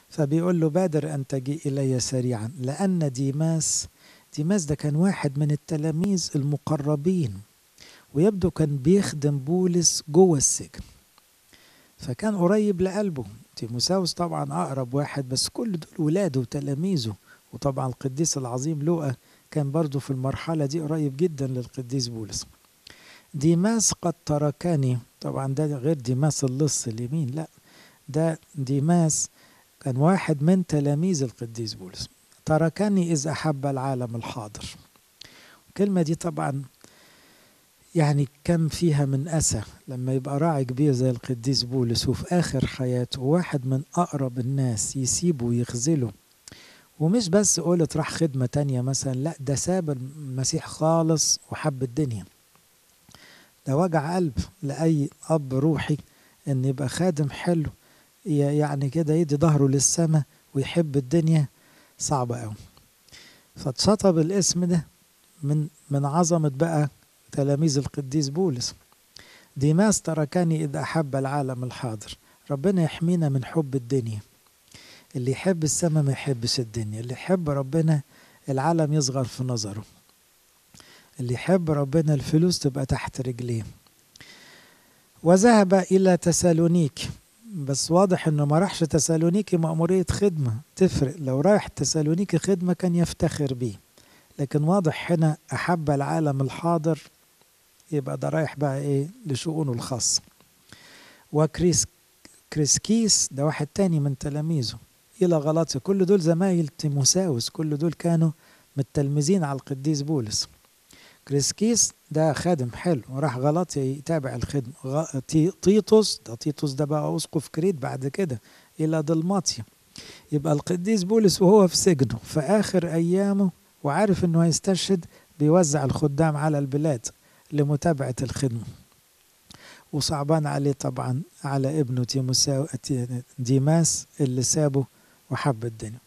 فبيقول له بادر أن تجيء إلي سريعا لأن ديماس ديماس ده كان واحد من التلاميذ المقربين ويبدو كان بيخدم بولس جوه السجن فكان قريب لقلبه تيموساوس طبعا أقرب واحد بس كل دول ولاده وتلاميذه وطبعا القديس العظيم لوقا كان برضه في المرحلة دي قريب جدا للقديس بولس ديماس قد تركني طبعا ده غير ديماس اللص اليمين لا ده ديماس كان واحد من تلاميذ القديس بولس تركني إذ أحب العالم الحاضر الكلمة دي طبعا يعني كم فيها من أسى لما يبقى راعي كبير زي القديس بولس وفي آخر حياته واحد من أقرب الناس يسيبه ويخذله ومش بس قولت راح خدمة تانية مثلا لا ده ساب المسيح خالص وحب الدنيا ده وجع قلب لأي أب روحي إن يبقى خادم حلو يعني كده يدي ظهره للسماء ويحب الدنيا صعبة أوي فاتشطب الاسم ده من من عظمة بقى تلاميذ القديس بولس ديماس تركني إذ أحب العالم الحاضر ربنا يحمينا من حب الدنيا اللي يحب السماء ما يحبش الدنيا اللي يحب ربنا العالم يصغر في نظره اللي يحب ربنا الفلوس تبقى تحت رجليه وذهب إلى تسالونيك بس واضح انه ما راحش تسالونيكي مأمورية خدمة تفرق لو رايح تسالونيكي خدمة كان يفتخر بيه لكن واضح هنا أحب العالم الحاضر يبقى ده رايح بقى ايه لشؤونه الخاصة وكريس كريسكيس ده واحد تاني من تلاميذه إلى غلاطيا كل دول زمايل تيموساوس كل دول كانوا متلمذين على القديس بولس كريسكيس ده خادم حلو وراح غلطيا يتابع الخدمة غ... تيتوس ده تيتوس ده بقى أسقف كريت بعد كده إلى دلماطيا يبقى القديس بولس وهو في سجنه في آخر أيامه وعارف إنه هيستشهد بيوزع الخدام على البلاد لمتابعة الخدمة وصعبان عليه طبعا على ابنه تيموساو ديماس اللي سابه وحب الدنيا